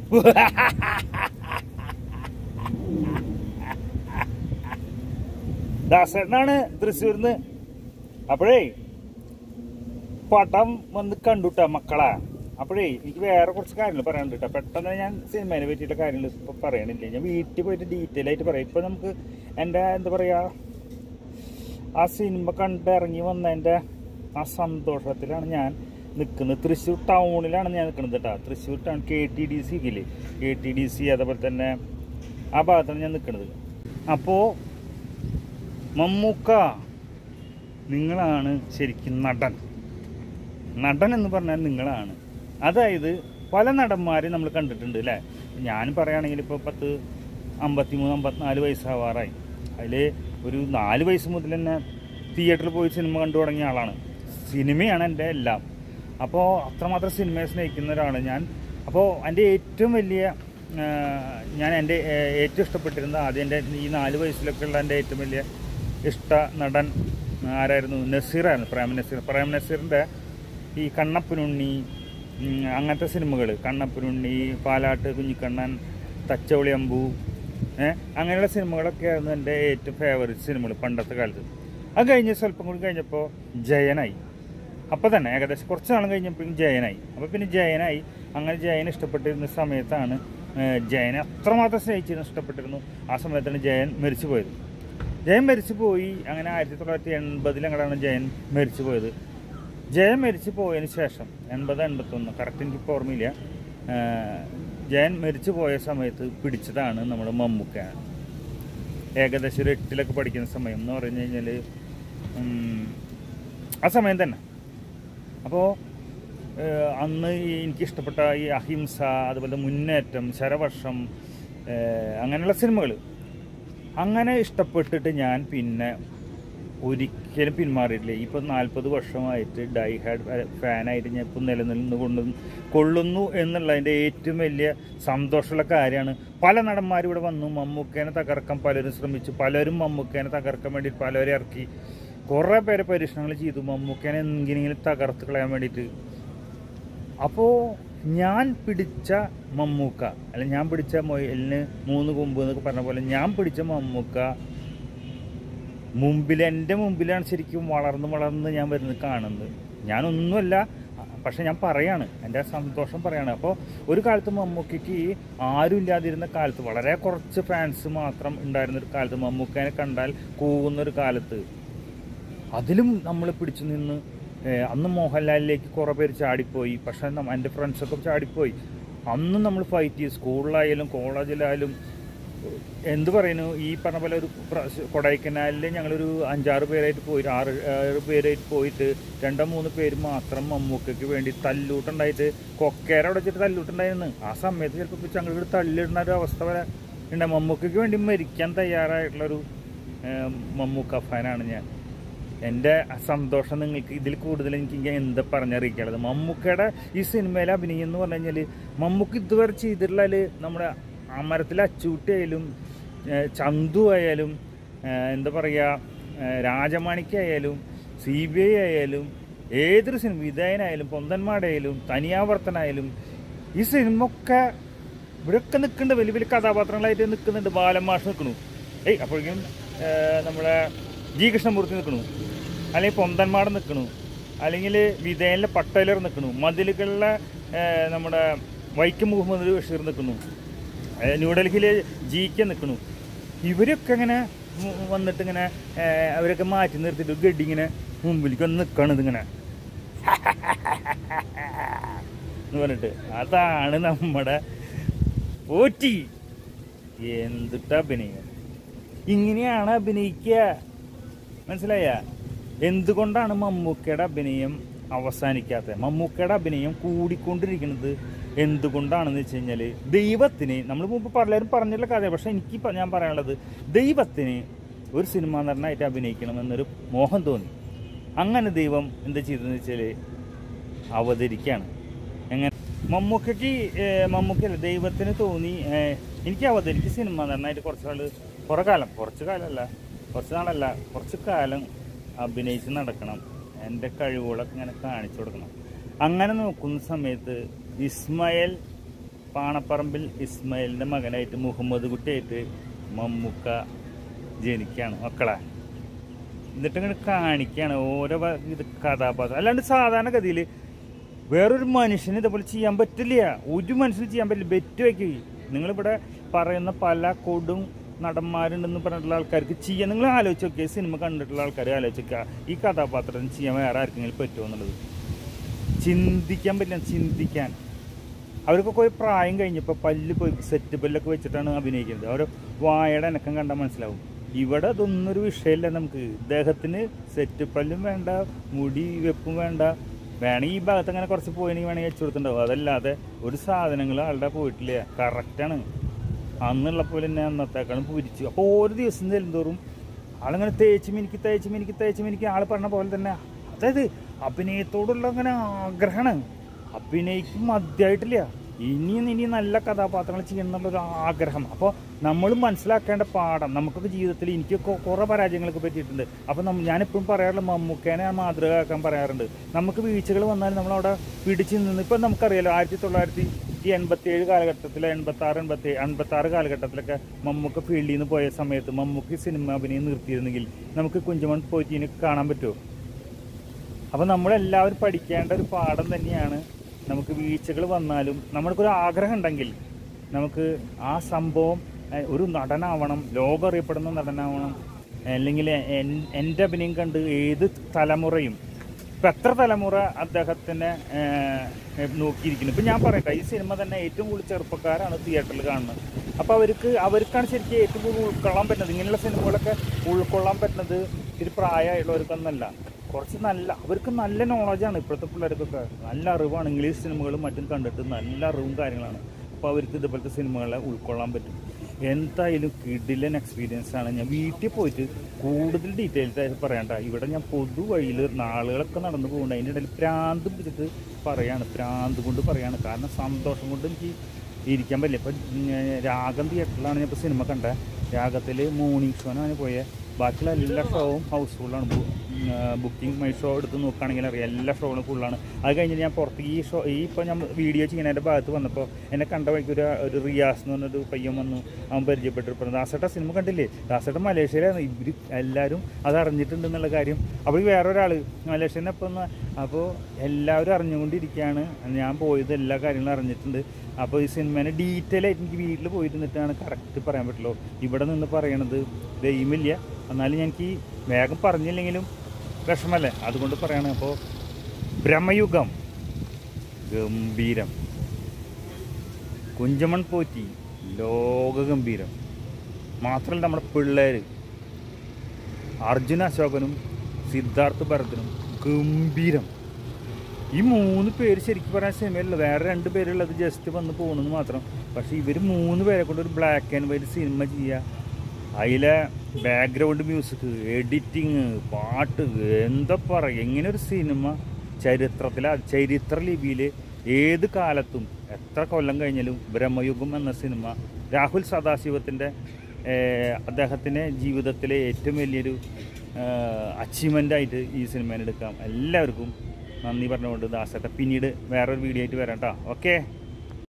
ദാസേട്ടനാണ് തൃശ്ശൂരിന്ന് അപ്പോഴേ പടം വന്ന് കണ്ടുട്ടാ മക്കളാ അപ്പോഴേ എനിക്ക് വേറെ കുറച്ച് കാര്യങ്ങൾ പറയാനുണ്ട് കേട്ടോ പെട്ടെന്ന് ഞാൻ സിനിമയെ പറ്റിയിട്ടുള്ള കാര്യങ്ങൾ ഇപ്പൊ പറയണില്ല ഞാൻ വീട്ടിൽ പോയിട്ട് ഡീറ്റെയിൽ ആയിട്ട് പറയാം ഇപ്പൊ നമുക്ക് എൻ്റെ എന്താ പറയാ ആ സിനിമ കണ്ടിറങ്ങി വന്നതിൻ്റെ ആ സന്തോഷത്തിലാണ് ഞാൻ നിൽക്കുന്നത് തൃശ്ശൂർ ടൗണിലാണ് ഞാൻ നിൽക്കുന്നത് കേട്ടോ Thrissur town K T D C ഇല്ലേ കെ ടി ഡി സി അതേപോലെ തന്നെ ആ ഭാഗത്താണ് ഞാൻ നിൽക്കുന്നത് അപ്പോൾ മമ്മൂക്ക നിങ്ങളാണ് ശരിക്കും നടൻ നടൻ എന്ന് പറഞ്ഞാൽ നിങ്ങളാണ് അതായത് പല നടന്മാരെയും നമ്മൾ കണ്ടിട്ടുണ്ട് അല്ലേ ഞാൻ പറയുകയാണെങ്കിൽ ഇപ്പോൾ പത്ത് അമ്പത്തി മൂന്ന് അമ്പത്തിനാല് വയസ്സാവാറായി അതിൽ ഒരു നാല് വയസ്സ് മുതൽ തന്നെ തിയേറ്ററിൽ പോയി സിനിമ കണ്ടു തുടങ്ങിയ ആളാണ് സിനിമയാണ് എൻ്റെ എല്ലാം അപ്പോൾ അത്രമാത്രം സിനിമയെ സ്നേഹിക്കുന്ന ഒരാളാണ് ഞാൻ അപ്പോൾ എൻ്റെ ഏറ്റവും വലിയ ആ, ഞാൻ എൻ്റെ ഏ, ഏറ്റവും ഇഷ്ടപ്പെട്ടിരുന്ന ആദ്യം എൻ്റെ ഈ നാല് വയസ്സിലൊക്കെ ഉള്ള എൻ്റെ ഏറ്റവും വലിയ ഇഷ്ട നടൻ ആരായിരുന്നു നസീറായിരുന്നു പ്രേം നസീർ പ്രേം നസീറിൻ്റെ ഈ കണ്ണപ്പനുണ്ണി ഉം, അങ്ങനത്തെ സിനിമകൾ കണ്ണപ്പനുണ്ണി പാലാട്ട് കുഞ്ഞിക്കണ്ണൻ തച്ചവളി അമ്പു ഏഹ് അങ്ങനെയുള്ള സിനിമകളൊക്കെ ആയിരുന്നു എൻ്റെ ഏറ്റവും ഫേവറേറ്റ് സിനിമകൾ പണ്ടത്തെ കാലത്ത് അത് കഴിഞ്ഞ് സ്വല്പം കൂടി കഴിഞ്ഞപ്പോൾ ജയനായി അപ്പോൾ തന്നെ ഏകദേശം കുറച്ച് നാളും കഴിഞ്ഞപ്പോഴും ജയനായി അപ്പോൾ പിന്നെ ജയനായി അങ്ങനെ ജയൻ ഇഷ്ടപ്പെട്ടിരുന്ന സമയത്താണ് ഏഹ്, ജയനെ അത്രമാത്രം സ്നേഹിച്ചിരുന്നു ഇഷ്ടപ്പെട്ടിരുന്നു ആ സമയത്താണ് ജയൻ മരിച്ചു പോയത് ജയൻ മരിച്ചു പോയി അങ്ങനെ ആയിരത്തി തൊള്ളായിരത്തി എൺപതിൽ അങ്ങോട്ടാണ് ജയൻ മരിച്ചു പോയത് ജയൻ മരിച്ചു പോയതിന് ശേഷം എൺപത് എൺപത്തൊന്ന് കറക്റ്റ് എനിക്കിപ്പോൾ ഓർമ്മയില്ല ഏഹ്, ജയൻ മരിച്ചു പോയ സമയത്ത് പിടിച്ചതാണ് നമ്മുടെ മമ്മൂക്ക ഏകദേശം ഒരു എട്ടിലൊക്കെ പഠിക്കുന്ന സമയം എന്ന് പറഞ്ഞു കഴിഞ്ഞാൽ ആ സമയം തന്നെ അപ്പോൾ അന്ന് ഈ എനിക്കിഷ്ടപ്പെട്ട ഈ അഹിംസ അതുപോലെ മുന്നേറ്റം ശരവർഷം ഏഹ്, അങ്ങനെയുള്ള സിനിമകൾ അങ്ങനെ ഇഷ്ടപ്പെട്ടിട്ട് ഞാൻ പിന്നെ ഒരിക്കലും പിന്മാറിയിട്ടില്ല ഇപ്പം നാൽപ്പത് വർഷമായിട്ട് ഡൈ ഹാഡ് ഫാനായിട്ട് ഞാൻ ഇപ്പം നിലനിന്ന് കൊണ്ട് കൊള്ളുന്നു എന്നുള്ളതിൻ്റെ ഏറ്റവും വലിയ സന്തോഷമുള്ള കാര്യമാണ് പല നടന്മാരും ഇവിടെ വന്നു മമ്മൂക്കേനെ തകർക്കാൻ പലരും ശ്രമിച്ചു പലരും മമ്മൂക്കേനെ തകർക്കാൻ വേണ്ടി പലരും ഇറക്കി കുറേ പേരെ പരീക്ഷണങ്ങൾ ചെയ്തു മമ്മൂക്കേനെ എങ്ങനെയെങ്കിലും തകർത്ത് കളയാൻ വേണ്ടിയിട്ട് അപ്പോൾ ഞാൻ പിടിച്ച മമ്മൂക്ക അല്ല ഞാൻ പിടിച്ച മൊയലിന് മൂന്ന് കൊമ്പ് എന്നൊക്കെ പറഞ്ഞ പോലെ ഞാൻ പിടിച്ച മമ്മൂക്ക മുമ്പിൽ എൻ്റെ മുമ്പിലാണ് ശരിക്കും വളർന്ന് വളർന്ന് ഞാൻ വരുന്നത് കാണുന്നത് ഞാനൊന്നുമല്ല പക്ഷെ ഞാൻ പറയാണ് എൻ്റെ സന്തോഷം പറയാണ് അപ്പോൾ ഒരു കാലത്ത് മമ്മൂക്കയ്ക്ക് ആരും ഇല്ലാതിരുന്ന കാലത്ത് വളരെ കുറച്ച് ഫാൻസ് മാത്രം ഉണ്ടായിരുന്ന ഒരു കാലത്ത് മമ്മൂക്കനെ കണ്ടാൽ കൂവുന്ന ഒരു കാലത്ത് അതിലും നമ്മൾ പിടിച്ചു നിന്ന് ഏഹ്, അന്ന് മോഹൻലാലിലേക്ക് കുറേ പേര് ചാടിപ്പോയി പക്ഷേ നമ്മ- എൻ്റെ ഫ്രണ്ട്സൊക്കെ ചാടിപ്പോയി അന്നും നമ്മൾ ഫൈറ്റ് ചെയ്തു സ്കൂളിലായാലും കോളേജിലായാലും എന്ത് പറയുന്നു ഈ പറഞ്ഞ പോലെ ഒരു പ്രാവശ്യം കൊടൈക്കനാലിൽ ഞങ്ങളൊരു അഞ്ചാറ് പേരായിട്ട് പോയി ആറ് ആറ് പേരായിട്ട് പോയിട്ട് രണ്ടോ മൂന്ന് പേര് മാത്രം മമ്മൂക്കയ്ക്ക് വേണ്ടി തല്ലൂട്ടുണ്ടായിട്ട് കൊക്കേര അവിടെ വെച്ചിട്ട് തല്ലൂട്ടുണ്ടായിരുന്നു ആ സമയത്ത് ചിലപ്പോൾ ചങ്ങട് തള്ളിയിടുന്ന ഒരു അവസ്ഥ വരെ ഉണ്ട് മമ്മൂക്കയ്ക്ക് വേണ്ടി മരിക്കാൻ തയ്യാറായിട്ടുള്ളൊരു ഏഹ്, മമ്മൂക്ക ഫാനാണ് ഞാൻ എൻ്റെ സന്തോഷം നിങ്ങൾക്ക് ഇതിൽ കൂടുതൽ എനിക്ക് ഇങ്ങനെ എന്താ പറഞ്ഞറിയിക്കാനുള്ളത് മമ്മൂക്കയുടെ ഈ സിനിമയിലെ അഭിനയം എന്ന് പറഞ്ഞു കഴിഞ്ഞാൽ മമ്മൂക്ക് ഇതുവരെ ചെയ്തിട്ടുള്ള നമ്മുടെ അമരത്തിലെ അച്ചൂട്ടി ആയാലും ഏഹ് ചന്തു ആയാലും ഏഹ് എന്താ പറയുക ഏഹ് രാജമാണിക്കായാലും സി ബി ഐ ആയാലും ഏതൊരു സിനിമ വിധേയനായാലും പൊന്തന്മാടായാലും തനിയാവർത്തനായാലും ഈ സിനിമ ഒക്കെ ഇവിടെയൊക്കെ നിൽക്കുന്നുണ്ട് വലിയ വലിയ കഥാപാത്രങ്ങളായിട്ട് നിൽക്കുന്നുണ്ട് ബാലൻ മാഷ് നിൽക്കണു ഏയ് അപ്പോഴേക്കും ഏഹ് നമ്മുടെ ജി കൃഷ്ണമൂർത്തി നിൽക്കണു അല്ലെങ്കിൽ പൊന്തന്മാട് നിൽക്കണു അല്ലെങ്കിൽ വിധേയനിലെ പട്ടേലർ നിൽക്കണു മതിലുകളിലെ ഏഹ് നമ്മുടെ വൈക്കം മുഹമ്മദ് ബഷീർ നിൽക്കുന്നു ഏഹ് ന്യൂഡൽഹിയിലെ ജി കെ നിൽക്കണു ഇവരൊക്കെ ഇങ്ങനെ മു- വന്നിട്ട് ഇങ്ങനെ ഏഹ് അവരൊക്കെ മാറ്റി നിർത്തിയിട്ട് ഗഡി ഇങ്ങനെ മുമ്പിലേക്ക് വന്ന് നിൽക്കണം ഇതിങ്ങനെ എന്ന് പറഞ്ഞിട്ട് അതാണ് നമ്മുടെ പോറ്റി എന്തിട്ട് അഭിനയം ഇങ്ങനെയാണ് അഭിനയിക്കുക മനസ്സിലായ എന്തുകൊണ്ടാണ് മമ്മൂക്കയുടെ അഭിനയം അവസാനിക്കാത്തത് മമ്മൂക്കയുടെ അഭിനയം കൂടിക്കൊണ്ടിരിക്കുന്നത് എന്തുകൊണ്ടാണെന്ന് വെച്ച് കഴിഞ്ഞാൽ ദൈവത്തിന് നമ്മൾ മുമ്പ് പലരും പറഞ്ഞിട്ടുള്ള കഥ പക്ഷെ എനിക്ക് ഇപ്പം ഞാൻ പറയാനുള്ളത് ദൈവത്തിന് ഒരു സിനിമ നടനായിട്ട് അഭിനയിക്കണമെന്നൊരു മോഹം തോന്നി അങ്ങനെ ദൈവം എന്താ ചെയ്തതെന്ന് വെച്ചാൽ അവതരിക്കുകയാണ് എങ്ങനെ മമ്മൂക്കയ്ക്ക് ഏഹ്, മമ്മൂക്കല്ല ദൈവത്തിന് തോന്നി ഏഹ്, എനിക്ക് അവതരിക്ക് സിനിമ നന്നായിട്ട് കുറച്ച് നാൾ കുറേ കാലം കുറച്ച് കാലമല്ല കുറച്ച് നാളല്ല കുറച്ച് കാലം അഭിനയിച്ച് നടക്കണം എൻ്റെ കഴിവുകളൊക്കെ ഇങ്ങനെ കാണിച്ചു കൊടുക്കണം അങ്ങനെ നോക്കുന്ന സമയത്ത് ഇസ്മയിൽ പാണപ്പറമ്പിൽ ഇസ്മായിലിൻ്റെ മകനായിട്ട് മുഹമ്മദ് കുട്ടിയായിട്ട് മമ്മൂക്ക ജനിക്കുകയാണ് മക്കളെ എന്നിട്ട് ഇങ്ങനെ കാണിക്കുകയാണ് ഓരോ വ- ഇത് കഥാപാത്രം അല്ലാണ്ട് സാധാരണ ഗതിയിൽ വേറൊരു മനുഷ്യന് ഇതേപോലെ ചെയ്യാൻ പറ്റില്ല ഒരു മനുഷ്യന് ചെയ്യാൻ പറ്റില്ല ബെറ്റ് വയ്ക്കുക നിങ്ങളിവിടെ പറയുന്ന പല കൊടും നടന്മാരുണ്ടെന്ന് പറഞ്ഞിട്ടുള്ള ആൾക്കാർക്ക് ചെയ്യാൻ നിങ്ങൾ ആലോചിച്ച് നോക്കിയ സിനിമ കണ്ടിട്ടുള്ള ആൾക്കാർ ആലോചിച്ച് നോക്കുക ഈ കഥാപാത്രത്തിന് ചെയ്യാൻ വേറെ ആർക്കെങ്കിലും പറ്റുമോ എന്നുള്ളത് ചിന്തിക്കാൻ പറ്റില്ല ചിന്തിക്കാൻ അവർക്കൊക്കെ ഒരു പ്രായം കഴിഞ്ഞപ്പോൾ പല്ല് പോയി സെറ്റ് പല്ലൊക്കെ വെച്ചിട്ടാണ് അഭിനയിക്കുന്നത് അവർ വായയുടെ അനക്കം കണ്ടാൽ മനസ്സിലാവും ഇവിടെ അതൊന്നും ഒരു വിഷയമില്ല നമുക്ക് ഇദ്ദേഹത്തിന് സെറ്റ് പല്ലും വേണ്ട മുടി വെപ്പും വേണ്ട വേണമെങ്കിൽ ഈ ഭാഗത്ത് അങ്ങനെ കുറച്ച് പോയിനെങ്കിൽ വേണമെങ്കിൽ വെച്ച് കൊടുത്തിട്ടുണ്ടാവും അതല്ലാതെ ഒരു സാധനങ്ങൾ ആളുടെ പോയിട്ടില്ല കറക്റ്റാണ് അന്നുള്ള പോലെ തന്നെ അന്നത്തേക്കാളും പൊരിച്ചു അപ്പോൾ ഓരോ ദിവസം ചെല്ലുന്തോറും ആളിങ്ങനെ തേച്ച് മിനിക്ക് തേച്ച് മിനിക്ക് തേച്ച് മിനിക്ക് ആൾ പറഞ്ഞ പോലെ തന്നെ അതായത് അഭിനയത്തോടുള്ള അങ്ങനെ ആഗ്രഹമാണ് അഭിനയിക്കും മതിയായിട്ടില്ല ഇനിയും ഇനി നല്ല കഥാപാത്രങ്ങൾ ചെയ്യണം എന്നുള്ളൊരു ആഗ്രഹം അപ്പോൾ നമ്മൾ മനസ്സിലാക്കേണ്ട പാഠം നമുക്കൊക്കെ ജീവിതത്തിൽ എനിക്കൊക്കെ കുറേ പരാജയങ്ങളൊക്കെ പറ്റിയിട്ടുണ്ട് അപ്പോൾ നമ്മ ഞാനെപ്പോഴും പറയാറുള്ള മമ്മൂക്കേനെ ഞാൻ മാതൃകയാക്കാൻ പറയാറുണ്ട് നമുക്ക് വീഴ്ചകൾ വന്നാൽ നമ്മളവിടെ പിടിച്ച് നിന്ന് ഇപ്പം നമുക്കറിയാലോ ആയിരത്തി തൊള്ളായിരത്തി ഈ എൺപത്തി ഏഴ് കാലഘട്ടത്തിൽ എൺപത്തി ആറ് എൺപത്തി എൺപത്തി ആറ് കാലഘട്ടത്തിലൊക്കെ മമ്മൂക്ക ഫീൽഡിൽ നിന്ന് പോയ സമയത്ത് മമ്മൂക്ക് സിനിമ അഭിനയം നിർത്തിയിരുന്നെങ്കിൽ നമുക്ക് കുഞ്ചമൺ പോയിട്ടിനെ കാണാൻ പറ്റുമോ അപ്പോൾ നമ്മളെല്ലാവരും പഠിക്കേണ്ട ഒരു പാഠം തന്നെയാണ് നമുക്ക് വീഴ്ചകൾ വന്നാലും നമ്മൾക്കൊരു ആഗ്രഹം ഉണ്ടെങ്കിൽ നമുക്ക് ആ സംഭവം ഏഹ്, ഒരു നടനാവണം ലോകം അറിയപ്പെടുന്ന നടനാവണം അല്ലെങ്കിൽ എൻ- എൻ്റെ അഭിനയം കണ്ട് ഏത് തലമുറയും ഇപ്പം എത്ര തലമുറ അദ്ദേഹത്തിനെ ഏഹ്, നോക്കിയിരിക്കുന്നു ഇപ്പം ഞാൻ പറയട്ടെ ഈ സിനിമ തന്നെ ഏറ്റവും കൂടുതൽ ചെറുപ്പക്കാരാണ് തിയേറ്ററിൽ കാണുന്നത് അപ്പോൾ അവർക്ക് അവർക്കാണ് ശരിക്കും ഏറ്റവും കൂടുതൽ ഉൾക്കൊള്ളാൻ പറ്റുന്നത് ഇങ്ങനെയുള്ള സിനിമകളൊക്കെ ഉൾക്കൊള്ളാൻ പറ്റുന്നത് ഒരു പ്രായമായുള്ളവർക്കൊന്നല്ല കുറച്ച് നല്ല അവർക്ക് നല്ല നോളജാണ് ഇപ്പോഴത്തെ പിള്ളേർക്കൊക്കെ നല്ല അറിവാണ് ഇംഗ്ലീഷ് സിനിമകളും മറ്റും കണ്ടിട്ട് നല്ല അറിവും കാര്യങ്ങളാണ് അപ്പോൾ അവർക്ക് ഇതുപോലത്തെ സിനിമകളെ ഉൾക്കൊള്ളാൻ പറ്റും എന്തായാലും കിഡിലൻ എക്സ്പീരിയൻസ് ആണ് ഞാൻ വീട്ടിൽ പോയിട്ട് കൂടുതൽ ഡീറ്റെയിൽസ് ആയിട്ട് പറയണ്ട ഇവിടെ ഞാൻ പൊതുവഴിയിൽ നാളുകളൊക്കെ നടന്നു പോകുന്നുണ്ട് അതിൻ്റെ ഇടയിൽ പ്രാന്ത് പിടിച്ചിട്ട് പറയാണ് പ്രാന്ത് കൊണ്ട് പറയാണ് കാരണം സന്തോഷം കൊണ്ട് എനിക്ക് ഇരിക്കാൻ പറ്റില്ല ഇപ്പം രാഗം തിയേറ്ററിലാണ് ഞാൻ ഇപ്പോൾ സിനിമ കണ്ടത് രാഗത്തിൽ മോർണിംഗ് ഷോനാണ് പോയത് ബാക്കിയുള്ള എല്ലാ ഷോവും ഹൗസ്ഫുള്ളാണ് ബുക്കിംഗ് മൈ ഷോ എടുത്ത് നോക്കുകയാണെങ്കിൽ അറിയാം എല്ലാ ഷോകളും ഫുള്ളാണ് അത് കഴിഞ്ഞ് ഞാൻ പുറത്ത് ഈ ഷോ ഈ ഇപ്പോൾ ഞാൻ വീഡിയോ ചെയ്യുന്നതിൻ്റെ ഭാഗത്ത് വന്നപ്പോൾ എന്നെ കണ്ട വഴിക്ക് ഒരു ഒരു റിയാസ് എന്ന് പറഞ്ഞൊരു പയ്യൻ വന്നു അവൻ പരിചയപ്പെട്ടിരുന്നു ദാസേട്ട സിനിമ കണ്ടില്ലേ ദാസേട്ട മലേഷ്യയിലാണ് ഇവർ എല്ലാവരും അത് അറിഞ്ഞിട്ടുണ്ടെന്നുള്ള കാര്യം അപ്പോൾ ഈ വേറൊരാൾ മലേഷ്യനെ ഇപ്പം ഒന്ന് അപ്പോൾ എല്ലാവരും അറിഞ്ഞുകൊണ്ടിരിക്കുകയാണ് ഞാൻ പോയത് എല്ലാ കാര്യങ്ങളും അറിഞ്ഞിട്ടുണ്ട് അപ്പോൾ ഈ സിനിമേനെ ഡീറ്റെയിൽ ആയിട്ട് എനിക്ക് വീട്ടിൽ പോയിരുന്നിട്ടാണ് കറക്റ്റ് പറയാൻ പറ്റുള്ളൂ ഇവിടെ നിന്ന് പറയണത് ദൈവമില്ല എന്നാലും എനിക്ക് വേഗം പറഞ്ഞില്ലെങ്കിലും വിഷമല്ലേ അതുകൊണ്ട് പറയാണ് അപ്പോൾ ബ്രഹ്മയുഗം ഗംഭീരം കുഞ്ചമൺ പോറ്റി ലോകഗംഭീരം മാത്രമല്ല നമ്മുടെ പിള്ളേർ അർജുന അശോകനും സിദ്ധാർത്ഥ് ഭരതനും ഗംഭീരം ഈ മൂന്ന് പേര് ശരിക്കും പറയാൻ സിനിമയില്ല വേറെ രണ്ട് പേരുള്ളത് ജസ്റ്റ് വന്ന് പോകണമെന്ന് മാത്രം പക്ഷേ ഇവർ മൂന്ന് പേരെ കൊണ്ട് ഒരു ബ്ലാക്ക് ആൻഡ് വൈറ്റ് സിനിമ ചെയ്യുക അതിലെ ബാക്ക്ഗ്രൗണ്ട് മ്യൂസിക് എഡിറ്റിങ് പാട്ട് എന്താ പറയുക ഇങ്ങനെ ഒരു സിനിമ ചരിത്രത്തിൽ ചരിത്ര ലിപിയിൽ ഏത് കാലത്തും എത്ര കൊല്ലം കഴിഞ്ഞാലും ബ്രഹ്മയുഗം എന്ന സിനിമ രാഹുൽ സദാശിവത്തിൻ്റെ അദ്ദേഹത്തിൻ്റെ ജീവിതത്തിലെ ഏറ്റവും വലിയൊരു അച്ചീവ്മെൻ്റായിട്ട് ഈ സിനിമേനെ എടുക്കാം എല്ലാവർക്കും നന്ദി പറഞ്ഞുകൊണ്ട് ദാസേട്ട പിന്നീട് വേറൊരു വീഡിയോ ആയിട്ട് വരാം കേട്ടോ ഓക്കെ